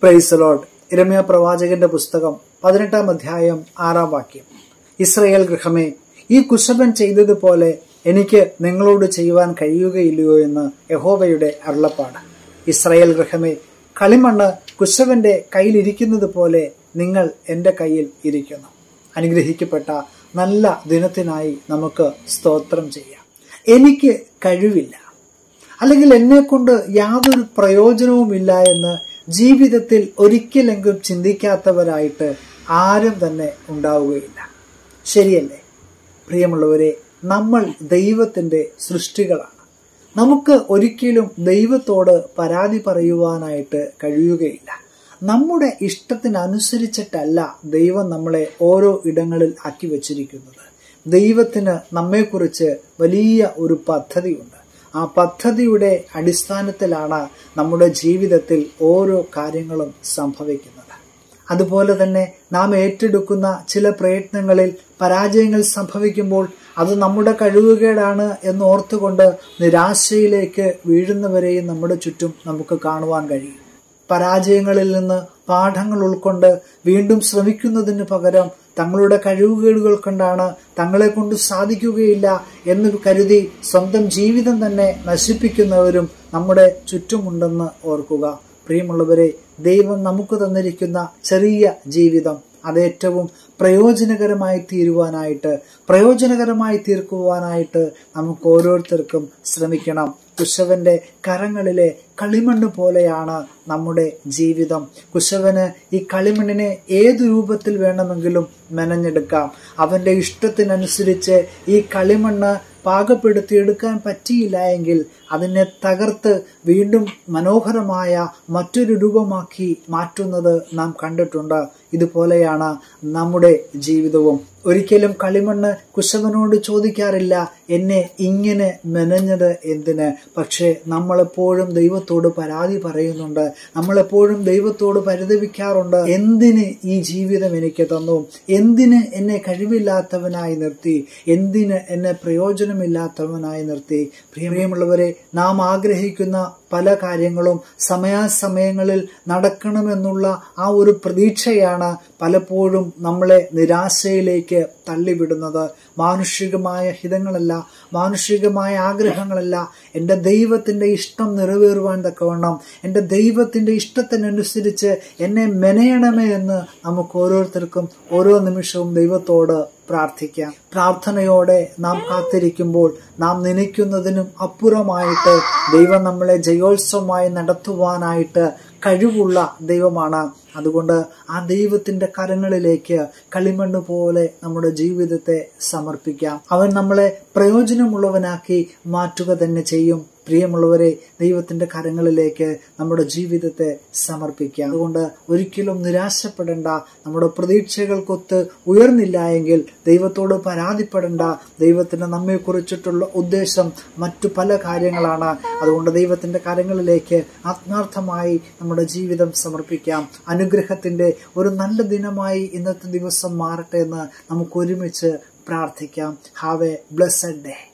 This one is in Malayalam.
പ്രൈസ് ലോഡ് ഇരമ്യ പ്രവാചകന്റെ പുസ്തകം പതിനെട്ടാം അധ്യായം ആറാം വാക്യം ഇസ്രയേൽ ഗൃഹമേ ഈ കുശവൻ ചെയ്തതുപോലെ എനിക്ക് നിങ്ങളോട് ചെയ്യുവാൻ കഴിയുകയില്ലയോ എന്ന് യഹോവയുടെ അരുളപ്പാട് ഇസ്രയേൽ ഗൃഹമേ കളിമണ്ണ് കുശവന്റെ കയ്യിലിരിക്കുന്നത് പോലെ നിങ്ങൾ എൻ്റെ കയ്യിൽ ഇരിക്കുന്നു അനുഗ്രഹിക്കപ്പെട്ട നല്ല ദിനത്തിനായി നമുക്ക് സ്തോത്രം ചെയ്യാം എനിക്ക് കഴിവില്ല അല്ലെങ്കിൽ എന്നെ കൊണ്ട് യാതൊരു പ്രയോജനവുമില്ല എന്ന് ജീവിതത്തിൽ ഒരിക്കലെങ്കിലും ചിന്തിക്കാത്തവരായിട്ട് ആരും തന്നെ ഉണ്ടാവുകയില്ല ശരിയല്ലേ പ്രിയമുള്ളവരെ നമ്മൾ ദൈവത്തിൻ്റെ സൃഷ്ടികളാണ് നമുക്ക് ഒരിക്കലും ദൈവത്തോട് പരാതി പറയുവാനായിട്ട് കഴിയുകയില്ല നമ്മുടെ ഇഷ്ടത്തിനനുസരിച്ചിട്ടല്ല ദൈവം നമ്മളെ ഓരോ ഇടങ്ങളിൽ ആക്കി വച്ചിരിക്കുന്നത് ദൈവത്തിന് നമ്മെക്കുറിച്ച് വലിയ ഒരു പദ്ധതിയുണ്ട് ആ പദ്ധതിയുടെ അടിസ്ഥാനത്തിലാണ് നമ്മുടെ ജീവിതത്തിൽ ഓരോ കാര്യങ്ങളും സംഭവിക്കുന്നത് അതുപോലെ തന്നെ നാം ഏറ്റെടുക്കുന്ന ചില പ്രയത്നങ്ങളിൽ പരാജയങ്ങൾ സംഭവിക്കുമ്പോൾ അത് നമ്മുടെ കഴിവുകേടാണ് എന്ന് ഓർത്തുകൊണ്ട് നിരാശയിലേക്ക് വീഴുന്നവരെയും നമ്മുടെ ചുറ്റും നമുക്ക് കാണുവാൻ കഴിയും പരാജയങ്ങളിൽ നിന്ന് പാഠങ്ങൾ ഉൾക്കൊണ്ട് വീണ്ടും ശ്രമിക്കുന്നതിന് പകരം തങ്ങളുടെ കഴിവുകേടുകൾ കൊണ്ടാണ് തങ്ങളെ കൊണ്ട് സാധിക്കുകയില്ല എന്ന് കരുതി സ്വന്തം ജീവിതം തന്നെ നശിപ്പിക്കുന്നവരും നമ്മുടെ ചുറ്റുമുണ്ടെന്ന് ഓർക്കുക പ്രിയമുള്ളവരെ ദൈവം നമുക്ക് തന്നിരിക്കുന്ന ചെറിയ ജീവിതം അത് ഏറ്റവും പ്രയോജനകരമായി തീരുവാനായിട്ട് പ്രയോജനകരമായി തീർക്കുവാനായിട്ട് നമുക്ക് ഓരോരുത്തർക്കും ശ്രമിക്കണം കുശവന്റെ കരങ്ങളിലെ കളിമണ്ണ് പോലെയാണ് നമ്മുടെ ജീവിതം കുശവന് ഈ കളിമണ്ണിനെ ഏതു രൂപത്തിൽ വേണമെങ്കിലും മെനഞ്ഞെടുക്കാം അവന്റെ ഇഷ്ടത്തിനനുസരിച്ച് ഈ കളിമണ്ണ് പാകപ്പെടുത്തിയെടുക്കാൻ പറ്റിയില്ല എങ്കിൽ അതിനെ തകർത്ത് വീണ്ടും മനോഹരമായ മറ്റൊരു രൂപമാക്കി മാറ്റുന്നത് നാം കണ്ടിട്ടുണ്ട് ഇതുപോലെയാണ് നമ്മുടെ ജീവിതവും ഒരിക്കലും കളിമണ്ണ് കുശവനോട് ചോദിക്കാറില്ല എന്നെ ഇങ്ങനെ മെനഞ്ഞത് എന്തിന് പക്ഷേ നമ്മളെപ്പോഴും ദൈവത്തോട് പരാതി പറയുന്നുണ്ട് നമ്മളെപ്പോഴും ദൈവത്തോട് പരിതപിക്കാറുണ്ട് എന്തിന് ഈ ജീവിതം എനിക്ക് തന്നു എന്തിന് എന്നെ കഴിവില്ലാത്തവനായി നിർത്തി എന്തിന് എന്നെ പ്രയോജനമില്ലാത്തവനായി നിർത്തി പ്രിയമുള്ളവരെ നാം ആഗ്രഹിക്കുന്ന പല കാര്യങ്ങളും സമയാസമയങ്ങളിൽ നടക്കണമെന്നുള്ള ആ ഒരു പ്രതീക്ഷയാണ് പലപ്പോഴും നമ്മളെ നിരാശയിലേക്ക് തള്ളിവിടുന്നത് മാനുഷികമായ ഹിതങ്ങളല്ല മാനുഷികമായ ആഗ്രഹങ്ങളല്ല എൻ്റെ ദൈവത്തിൻ്റെ ഇഷ്ടം നിറവേറുവാൻ തക്കവണ്ണം എൻ്റെ ദൈവത്തിൻ്റെ ഇഷ്ടത്തിനനുസരിച്ച് എന്നെ മെനയണമേ എന്ന് നമുക്ക് ഓരോരുത്തർക്കും ഓരോ നിമിഷവും ദൈവത്തോട് പ്രാർത്ഥിക്കാം പ്രാർത്ഥനയോടെ നാം കാത്തിരിക്കുമ്പോൾ നാം നനയ്ക്കുന്നതിനും അപ്പുറമായിട്ട് ദൈവം നമ്മളെ ജയോത്സവമായി നടത്തുവാനായിട്ട് കഴിവുള്ള ദൈവമാണ് അതുകൊണ്ട് ആ ദൈവത്തിന്റെ കരങ്ങളിലേക്ക് കളിമണ്ണ് പോലെ നമ്മുടെ ജീവിതത്തെ സമർപ്പിക്കാം അവൻ നമ്മളെ പ്രയോജനമുള്ളവനാക്കി മാറ്റുക തന്നെ ചെയ്യും പ്രിയമുള്ളവരെ ദൈവത്തിന്റെ കരങ്ങളിലേക്ക് നമ്മുടെ ജീവിതത്തെ സമർപ്പിക്കാം അതുകൊണ്ട് ഒരിക്കലും നിരാശപ്പെടേണ്ട നമ്മുടെ പ്രതീക്ഷകൾക്കൊത്ത് ഉയർന്നില്ല എങ്കിൽ ദൈവത്തോട് പരാതിപ്പെടേണ്ട ദൈവത്തിന് നമ്മെ കുറിച്ചിട്ടുള്ള ഉദ്ദേശം മറ്റു പല കാര്യങ്ങളാണ് അതുകൊണ്ട് ദൈവത്തിന്റെ കരങ്ങളിലേക്ക് ആത്മാർത്ഥമായി നമ്മുടെ ജീവിതം സമർപ്പിക്കാം അനുഗ്രഹത്തിന്റെ ഒരു നല്ല ദിനമായി ഇന്നത്തെ ദിവസം മാറട്ടെ എന്ന് നമുക്ക് ഒരുമിച്ച് പ്രാർത്ഥിക്കാം ഹാവ് എ ബ്ലസ്സഡ് ഡേ